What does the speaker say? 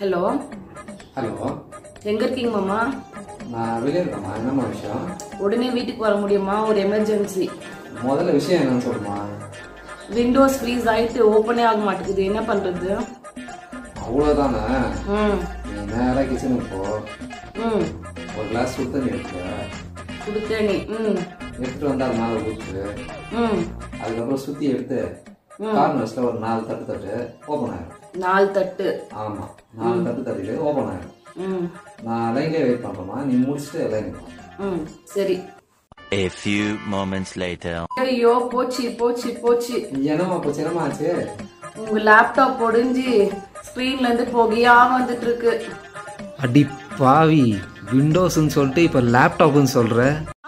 Hello hello எங்க இருக்கீங்க மாமா நான் வெளியே இருக்கேம்மா என்னம்மா விஷயம் உடனே வீட்டுக்கு வர முடியுமா ஒரு எமர்ஜென்சி முதல்ல விஷயம் என்னன்னு சொல்லுமா விண்டோஸ் ஃப்ரீஸ் ஆயிட்டு ஓப்பனே ஆக மாட்டேங்குது என்ன பண்றது அவ்வளோதானே ம் நீ நேராக கிச்சனுக்கு போ ம் ஒரு கிளாஸ் சுடு தண்ணி எடுத்து கொடுத்தேன் நீ ம் எடுத்துட்டு வந்து அது மேலே ஊற்று ம் அதுக்கப்புறம் சுற்றி எடுத்து கார்னர்ஸில் ஒரு நாலு தட்டு தட்டு ஓப்பன் ஆயிடும் நாலு தட்டு ஆமாம் நாலு தட்டு தட்டிட்டு ஓப்பன் ஆயிடும் ம் நான் லைன்லேயே வெயிட் பண்ணுறேம்மா நீ முடிச்சுட்டு லைன் ம் சரி A few moments later. ஐயோ போச்சு போச்சு போச்சு என்னம்மா இப்போ சின்னம்மா ஆச்சு உங்க லேப்டாப் ஒடிஞ்சு ஸ்க்ரீன்ல இருந்து புகையா வந்துட்டு இருக்கு அடி பாவி விண்டோஸ்ன்னு சொல்லிட்டு இப்போ லேப்டாப்னு சொல்கிற